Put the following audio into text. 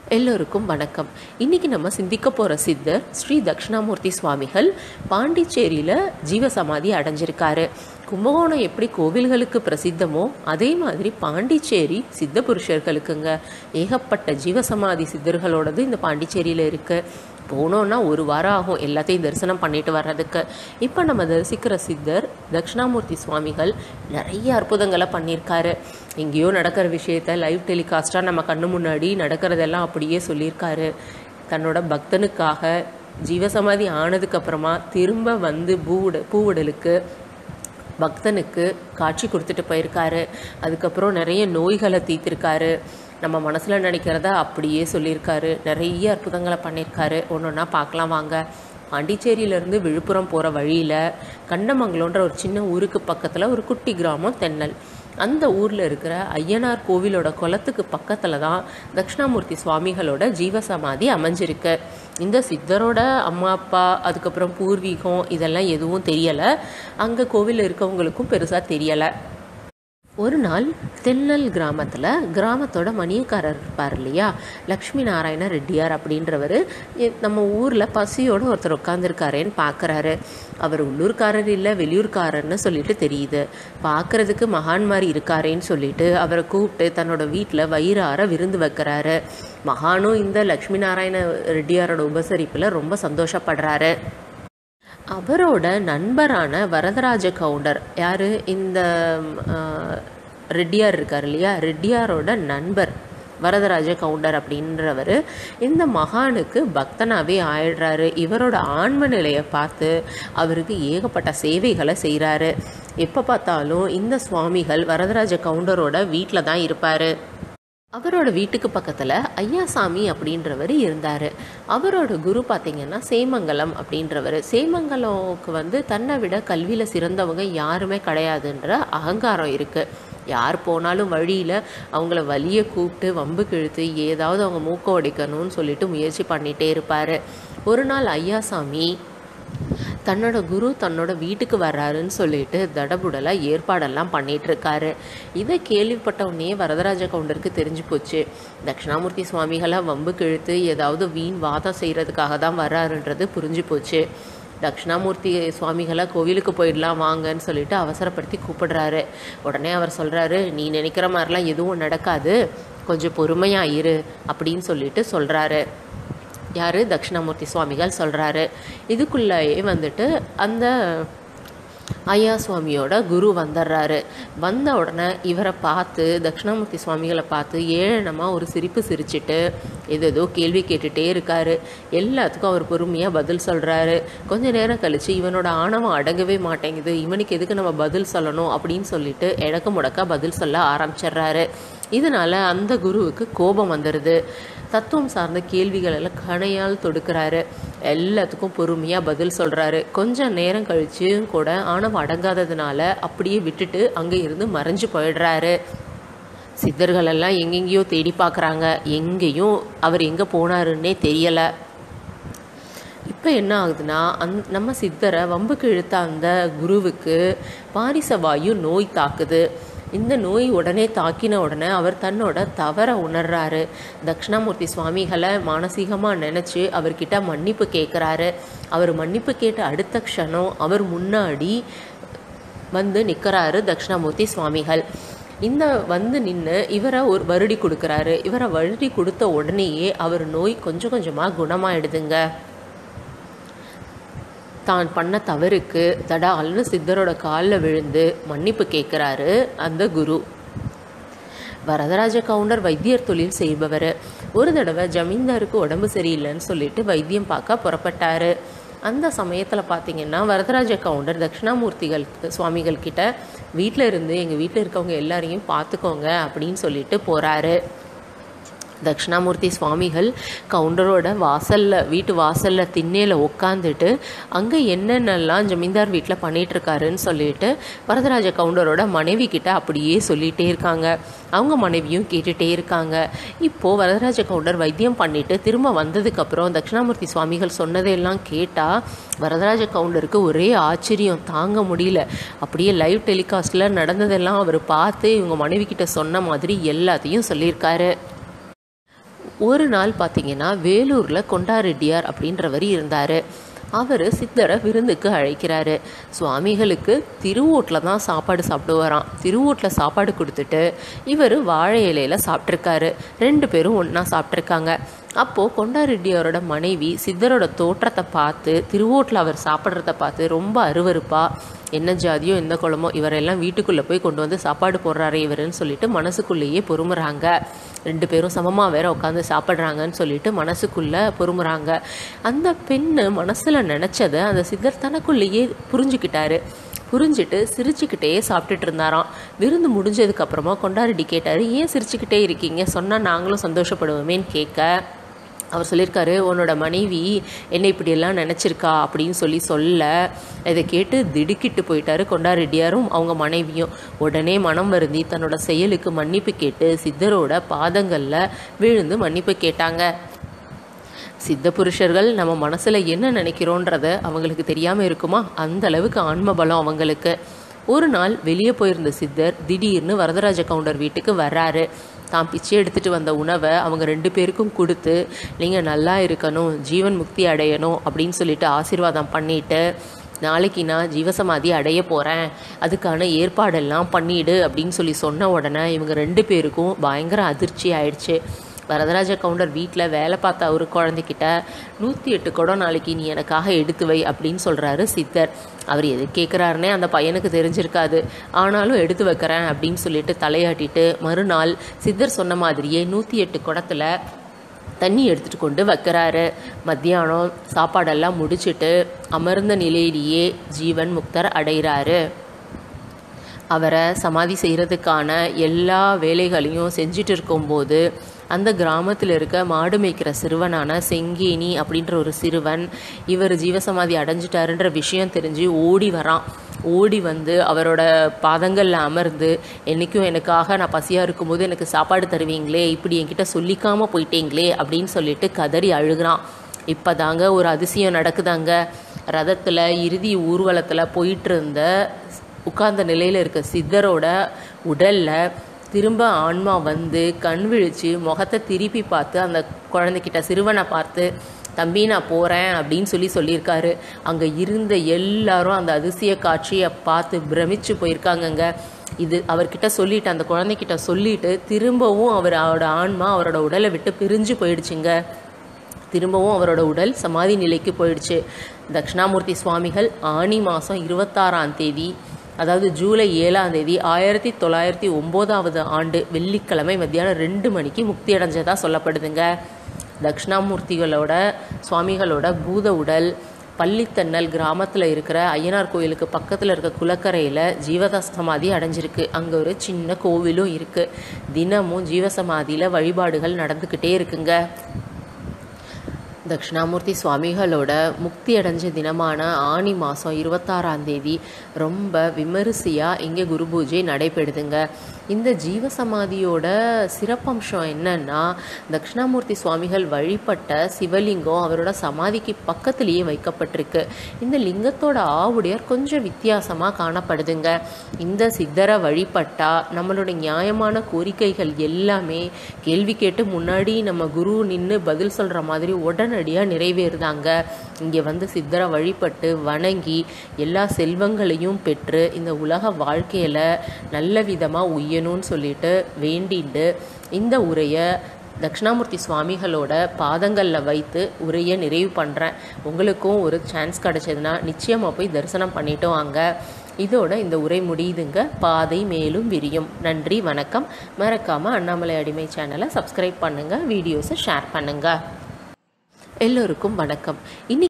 எல்லோருக்கும் வணக்கம் இன்னைக்கு நம்ம சிந்திக்க போகிற சித்தர் ஸ்ரீ தட்சிணாமூர்த்தி சுவாமிகள் பாண்டிச்சேரியில் ஜீவசமாதி அடைஞ்சிருக்காரு கும்பகோணம் எப்படி கோவில்களுக்கு பிரசித்தமோ அதே மாதிரி பாண்டிச்சேரி சித்த புருஷர்களுக்குங்க ஏகப்பட்ட ஜீவசமாதி சித்தர்களோடது இந்த பாண்டிச்சேரியில் இருக்குது போனோன்னா ஒரு வாரம் ஆகும் எல்லாத்தையும் தரிசனம் பண்ணிட்டு வர்றதுக்கு இப்போ நம்ம தரிசிக்கிற சித்தர் தட்சிணாமூர்த்தி சுவாமிகள் நிறைய அற்புதங்களை பண்ணியிருக்காரு எங்கேயோ நடக்கிற விஷயத்த லைவ் டெலிகாஸ்ட்டாக நம்ம கண்ணு முன்னாடி நடக்கிறதெல்லாம் அப்படியே சொல்லியிருக்காரு தன்னோட பக்தனுக்காக ஜீவசமாதி ஆனதுக்கப்புறமா திரும்ப வந்து பூவுட பூவுடலுக்கு பக்தனுக்கு காட்சி கொடுத்துட்டு போயிருக்காரு அதுக்கப்புறம் நிறைய நோய்களை தீர்த்திருக்காரு நம்ம மனசில் நினைக்கிறத அப்படியே சொல்லியிருக்காரு நிறைய அற்புதங்களை பண்ணியிருக்காரு ஒன்று ஒன்றா பார்க்கலாம் வாங்க பாண்டிச்சேரியிலேருந்து விழுப்புரம் போகிற வழியில் கண்டமங்கலம்ன்ற ஒரு சின்ன ஊருக்கு பக்கத்தில் ஒரு குட்டி கிராமம் தென்னல் அந்த ஊரில் இருக்கிற ஐயனார் கோவிலோட குளத்துக்கு பக்கத்தில் தான் தட்சிணாமூர்த்தி சுவாமிகளோட ஜீவசமாதி அமைஞ்சிருக்கு இந்த சித்தரோட அம்மா அப்பா அதுக்கப்புறம் பூர்வீகம் இதெல்லாம் எதுவும் தெரியலை அங்கே கோவில் இருக்கவங்களுக்கும் பெருசாக தெரியலை ஒரு நாள் தென்னல் கிராமத்தில் கிராமத்தோட மணியக்காரர் இருப்பார் இல்லையா லக்ஷ்மி நாராயண ரெட்டியார் அப்படின்றவர் நம்ம ஊரில் பசியோடு ஒருத்தர் உட்காந்துருக்காரேன்னு பார்க்குறாரு அவர் உள்ளூர்காரர் இல்லை வெளியூர்காரர்னு சொல்லிட்டு தெரியுது பார்க்குறதுக்கு மகான் மாதிரி இருக்காரேன்னு சொல்லிட்டு அவரை கூப்பிட்டு தன்னோட வீட்டில் வயிறார விருந்து வைக்கிறாரு மகானும் இந்த லக்ஷ்மி நாராயண ரெட்டியாரோட உபசரிப்பில் ரொம்ப சந்தோஷப்படுறாரு அவரோட நண்பரான வரதராஜ கவுண்டர் யார் இந்த ரெட்டியார் இருக்கார் இல்லையா ரெட்டியாரோட நண்பர் வரதராஜ கவுண்டர் அப்படின்றவர் இந்த மகானுக்கு பக்தனாகவே ஆயிடுறாரு இவரோட ஆன்ம நிலையை பார்த்து அவருக்கு ஏகப்பட்ட சேவைகளை செய்கிறாரு எப்போ பார்த்தாலும் இந்த சுவாமிகள் வரதராஜ கவுண்டரோட வீட்டில் தான் இருப்பார் அவரோட வீட்டுக்கு பக்கத்தில் ஐயாசாமி அப்படின்றவர் இருந்தார் அவரோட குரு பார்த்திங்கன்னா சேமங்கலம் அப்படின்றவர் சேமங்கலம்க்கு வந்து தன்னை விட கல்வியில் சிறந்தவங்க யாருமே கிடையாதுன்ற அகங்காரம் இருக்குது யார் போனாலும் வழியில் அவங்கள வலியை கூப்பிட்டு வம்பு கிழுத்து ஏதாவது அவங்க மூக்க உடைக்கணும்னு சொல்லிட்டு முயற்சி பண்ணிகிட்டே இருப்பார் ஒரு நாள் ஐயாசாமி தன்னோட குரு தன்னோட வீட்டுக்கு வர்றாருன்னு சொல்லிட்டு தடபுடலாக ஏற்பாடெல்லாம் பண்ணிகிட்ருக்காரு இதை கேள்விப்பட்ட உடனே வரதராஜ கவுண்டருக்கு தெரிஞ்சு போச்சு தட்சிணாமூர்த்தி சுவாமிகளாக வம்பு கிழுத்து ஏதாவது வீண் வாதம் செய்கிறதுக்காக தான் வர்றாருன்றது புரிஞ்சு போச்சு தட்சிணாமூர்த்தி சுவாமிகளை கோவிலுக்கு போயிடலாம் வாங்கன்னு சொல்லிட்டு அவசரப்படுத்தி கூப்பிடுறாரு உடனே அவர் சொல்கிறாரு நீ நினைக்கிற மாதிரிலாம் எதுவும் நடக்காது கொஞ்சம் பொறுமையாக இரு அப்படின்னு சொல்லிட்டு சொல்கிறாரு யார் தட்சிணாமூர்த்தி சுவாமிகள் சொல்கிறாரு இதுக்குள்ளேயே வந்துட்டு அந்த ஐயா சுவாமியோட குரு வந்துடுறாரு வந்த உடனே இவரை பார்த்து தட்சிணாமூர்த்தி சுவாமிகளை பார்த்து ஏழனமாக ஒரு சிரிப்பு சிரிச்சிட்டு ஏதேதோ கேள்வி கேட்டுகிட்டே இருக்காரு எல்லாத்துக்கும் அவர் பொறுமையாக பதில் சொல்கிறாரு கொஞ்ச நேரம் கழித்து இவனோட ஆணவம் அடங்கவே மாட்டேங்குது இவனுக்கு எதுக்கு நம்ம பதில் சொல்லணும் அப்படின்னு சொல்லிட்டு இடக்க முடக்க பதில் சொல்ல ஆரம்பிச்சிடுறாரு இதனால் அந்த குருவுக்கு கோபம் வந்துடுது தத்துவம் சார்ந்த கேள்விகள் எல்லாம் கணையால் தொடுக்கிறாரு எல்லாத்துக்கும் பொறுமையாக பதில் சொல்கிறாரு கொஞ்சம் நேரம் கழிச்சும் கூட ஆணவம் அடங்காததுனால அப்படியே விட்டுட்டு அங்கே இருந்து மறைஞ்சு போயிடுறாரு சித்தர்கள் எல்லாம் எங்கெங்கேயோ தேடி பார்க்குறாங்க எங்கேயும் அவர் எங்கே போனாருன்னே தெரியலை இப்போ என்ன ஆகுதுன்னா அந் நம்ம சித்தரை வம்புக்கு இழுத்த அந்த குருவுக்கு பாரிசவாயு நோய் தாக்குது இந்த நோய் உடனே தாக்கின உடனே அவர் தன்னோட தவறை உணர்றாரு தட்சிணாமூர்த்தி சுவாமிகளை மானசீகமாக நினச்சி அவர்கிட்ட மன்னிப்பு கேட்குறாரு அவர் மன்னிப்பு கேட்ட அடுத்த க்ஷணம் அவர் முன்னாடி வந்து நிற்கிறாரு தட்சிணாமூர்த்தி சுவாமிகள் இந்த வந்து நின்று இவரை ஒரு வருடி கொடுக்குறாரு இவரை வருடி கொடுத்த உடனேயே அவர் நோய் கொஞ்சம் கொஞ்சமாக குணமாயிடுதுங்க தான் பண்ண தவறுக்கு தடால்னு சித்தரோட காலில் விழுந்து மன்னிப்பு கேட்குறாரு அந்த குரு வரதராஜ கவுண்டர் வைத்தியர் தொழில் செய்பவர் ஒரு தடவை ஜமீன்தாருக்கு உடம்பு சரியில்லைன்னு சொல்லிட்டு வைத்தியம் பார்க்க புறப்பட்டார் அந்த சமயத்தில் பார்த்தீங்கன்னா வரதராஜ கவுண்டர் தட்சிணாமூர்த்திகள் சுவாமிகள் கிட்ட வீட்டில் இருந்து எங்கள் வீட்டில் இருக்கவங்க எல்லாரையும் பார்த்துக்கோங்க அப்படின்னு சொல்லிட்டு போகிறாரு தட்சிணாமூர்த்தி சுவாமிகள் கவுண்டரோட வாசலில் வீட்டு வாசலில் திண்ணையில் உட்காந்துட்டு அங்கே என்னென்னலாம் ஜமீன்தார் வீட்டில் பண்ணிகிட்ருக்காருன்னு சொல்லிட்டு வரதராஜ கவுண்டரோட மனைவி கிட்ட அப்படியே சொல்லிகிட்டே இருக்காங்க அவங்க மனைவியும் கேட்டுகிட்டே இருக்காங்க இப்போது வரதராஜ கவுண்டர் வைத்தியம் பண்ணிவிட்டு திரும்ப வந்ததுக்கப்புறம் தட்சிணாமூர்த்தி சுவாமிகள் சொன்னதையெல்லாம் கேட்டால் வரதராஜ கவுண்டருக்கு ஒரே ஆச்சரியம் தாங்க முடியல அப்படியே லைவ் டெலிகாஸ்ட்டில் நடந்ததெல்லாம் அவர் பார்த்து இவங்க மனைவி கிட்ட சொன்ன மாதிரி எல்லாத்தையும் சொல்லியிருக்காரு ஒரு நாள் பார்த்தீங்கன்னா வேலூரில் கொண்டா ரெட்டியார் அப்படின்றவர் இருந்தார் அவர் சித்தரை விருந்துக்கு அழைக்கிறாரு சுவாமிகளுக்கு திருவூட்டில் தான் சாப்பாடு சாப்பிடுவாராம் திருவூட்டில் சாப்பாடு கொடுத்துட்டு இவர் வாழை இலையில சாப்பிட்ருக்காரு ரெண்டு பேரும் ஒன்றா சாப்பிட்ருக்காங்க அப்போது கொண்டாரெட்டியாரோட மனைவி சித்தரோட தோற்றத்தை பார்த்து திருவூட்டில் அவர் சாப்பிட்றத பார்த்து ரொம்ப அருவருப்பாக என்ன ஜாதியோ எந்த குளமோ இவரெல்லாம் வீட்டுக்குள்ளே போய் கொண்டு வந்து சாப்பாடு போடுறாரு இவருன்னு சொல்லிட்டு மனசுக்குள்ளேயே பொறுமுறாங்க ரெண்டு பேரும் சமமாக வேற உட்காந்து சாப்பிட்றாங்கன்னு சொல்லிட்டு மனசுக்குள்ளே பொறுமுறாங்க அந்த பெண்ணு மனசில் நினச்சதை அந்த சித்தர் தனக்குள்ளேயே புரிஞ்சுக்கிட்டாரு புரிஞ்சுட்டு சிரிச்சுக்கிட்டே சாப்பிட்டுட்டு இருந்தாராம் விருந்து முடிஞ்சதுக்கு அப்புறமா கொண்டாரடி கேட்டார் ஏன் சிரிச்சுக்கிட்டே இருக்கீங்க சொன்னால் நாங்களும் சந்தோஷப்படுவோமேன்னு கேட்க அவர் சொல்லியிருக்காரு உன்னோட மனைவி என்னை இப்படியெல்லாம் நினச்சிருக்கா அப்படின்னு சொல்லி சொல்ல இதை கேட்டு திடுக்கிட்டு போயிட்டாரு கொண்டா ரெட்டியாரும் அவங்க மனைவியும் உடனே மனம் வருந்தி தன்னோட செயலுக்கு மன்னிப்பு கேட்டு சித்தரோட பாதங்களில் விழுந்து மன்னிப்பு கேட்டாங்க சித்த புருஷர்கள் நம்ம மனசில் என்ன நினைக்கிறோன்றத அவங்களுக்கு தெரியாமல் இருக்குமா அந்த அளவுக்கு ஆன்ம பலம் அவங்களுக்கு ஒரு நாள் வெளியே போயிருந்த சித்தர் திடீர்னு வரதராஜ கவுண்டர் வீட்டுக்கு வர்றாரு தான் பிச்சை எடுத்துகிட்டு வந்த உணவை அவங்க ரெண்டு பேருக்கும் கொடுத்து நீங்கள் நல்லா இருக்கணும் ஜீவன் முக்தி அடையணும் அப்படின்னு சொல்லிட்டு ஆசீர்வாதம் பண்ணிட்டு நாளைக்கு நான் ஜீவசமாதி அடைய போகிறேன் அதுக்கான ஏற்பாடெல்லாம் பண்ணிடு அப்படின்னு சொல்லி சொன்ன உடனே இவங்க ரெண்டு பேருக்கும் பயங்கர அதிர்ச்சி ஆயிடுச்சு வரதராஜ கவுண்டர் வீட்டில் வேலை பார்த்த ஒரு குழந்தைகிட்ட நூற்றி எட்டு குடம் நாளைக்கு நீ எனக்காக எடுத்து வை அப்படின்னு சொல்கிறாரு சித்தர் அவர் எது கேட்குறாருனே அந்த பையனுக்கு தெரிஞ்சிருக்காது ஆனாலும் எடுத்து வைக்கிறேன் அப்படின்னு சொல்லிட்டு தலையாட்டிட்டு மறுநாள் சித்தர் சொன்ன மாதிரியே நூற்றி எட்டு குடத்தில் தண்ணி எடுத்துகிட்டு கொண்டு வைக்கிறாரு மத்தியானம் சாப்பாடெல்லாம் முடிச்சிட்டு அமர்ந்த நிலையிலேயே ஜீவன் முக்தர் அடைகிறாரு அவரை சமாதி செய்கிறதுக்கான எல்லா வேலைகளையும் செஞ்சுட்டு இருக்கும்போது அந்த கிராமத்தில் இருக்க மாடு மேய்க்கிற சிறுவனான செங்கேனி அப்படின்ற ஒரு சிறுவன் இவர் ஜீவசமாதி அடைஞ்சிட்டாருன்ற விஷயம் தெரிஞ்சு ஓடி வரான் ஓடி வந்து அவரோட பாதங்களில் அமர்ந்து என்றைக்கும் எனக்காக நான் பசியாக இருக்கும்போது எனக்கு சாப்பாடு தருவீங்களே இப்படி என்கிட்ட சொல்லிக்காமல் போயிட்டீங்களே அப்படின்னு சொல்லிட்டு கதறி அழுகிறான் இப்போ தாங்க ஒரு அதிசயம் நடக்குதாங்க ரதத்தில் இறுதி ஊர்வலத்தில் போயிட்டு இருந்த உட்கார்ந்த நிலையில் இருக்க சித்தரோட உடலில் திரும்ப ஆன்மா வந்து கண் விழிச்சு முகத்தை திருப்பி பார்த்து அந்த குழந்தைகிட்ட சிறுவனை பார்த்து தம்பி நான் போகிறேன் அப்படின்னு சொல்லி சொல்லியிருக்காரு அங்கே இருந்த எல்லாரும் அந்த அதிசய காட்சியை பார்த்து பிரமிச்சு போயிருக்காங்கங்க இது அவர்கிட்ட சொல்லிட்டு அந்த குழந்தைகிட்ட சொல்லிட்டு திரும்பவும் அவர் அவரோட ஆன்மா அவரோட உடலை விட்டு பிரிஞ்சு போயிடுச்சுங்க திரும்பவும் அவரோட உடல் சமாதி நிலைக்கு போயிடுச்சு தட்சிணாமூர்த்தி சுவாமிகள் ஆனி மாதம் இருபத்தாறாம் தேதி அதாவது ஜூலை ஏழாம் தேதி ஆயிரத்தி தொள்ளாயிரத்தி ஒம்போதாவது ஆண்டு வெள்ளிக்கிழமை மத்தியானம் ரெண்டு மணிக்கு முக்தி அடைஞ்சதாக சொல்லப்படுதுங்க தட்சிணாமூர்த்திகளோட சுவாமிகளோட பூத உடல் பள்ளித்தன்னல் கிராமத்தில் இருக்கிற ஐயனார் கோயிலுக்கு பக்கத்தில் இருக்க குளக்கரையில் ஜீவதசமாதி அடைஞ்சிருக்கு அங்கே ஒரு சின்ன கோவிலும் இருக்குது தினமும் ஜீவசமாதியில் வழிபாடுகள் நடந்துக்கிட்டே இருக்குங்க தட்சிணாமூர்த்தி சுவாமிகளோட முக்தி அடைஞ்ச தினமான ஆனி மாதம் இருபத்தாறாம் தேதி ரொம்ப விமரிசையாக இங்கே குரு பூஜை நடைபெறுதுங்க இந்த ஜீவசமாதியோட சிறப்பம்சம் என்னன்னா தட்சிணாமூர்த்தி சுவாமிகள் வழிபட்ட சிவலிங்கம் அவரோட சமாதிக்கு பக்கத்திலேயே வைக்கப்பட்டிருக்கு இந்த லிங்கத்தோட ஆவுடையார் கொஞ்சம் வித்தியாசமாக காணப்படுதுங்க இந்த சித்தரை வழிபட்டா நம்மளோட நியாயமான கோரிக்கைகள் எல்லாமே கேள்வி கேட்டு முன்னாடி நம்ம குரு நின்று பதில் சொல்கிற மாதிரி உடனடியாக நிறைவேறுதாங்க இங்கே வந்து சித்தரை வழிபட்டு வணங்கி எல்லா செல்வங்களையும் பெற்று இந்த உலக வாழ்க்கையில் நல்ல விதமாக உய்யணும்னு சொல்லிட்டு வேண்டிண்டு இந்த உரையை தட்சிணாமூர்த்தி சுவாமிகளோட பாதங்களில் வைத்து உரையை நிறைவு பண்ணுறேன் உங்களுக்கும் ஒரு சான்ஸ் கிடச்சதுன்னா நிச்சயமாக போய் தரிசனம் பண்ணிட்டு வாங்க இதோட இந்த உரை முடியுதுங்க பாதை மேலும் விரியும் நன்றி வணக்கம் மறக்காமல் அண்ணாமலை அடிமை சேனலை சப்ஸ்கிரைப் பண்ணுங்கள் வீடியோஸை ஷேர் பண்ணுங்கள் எல்லோருக்கும் வணக்கம் இன்னைக்கு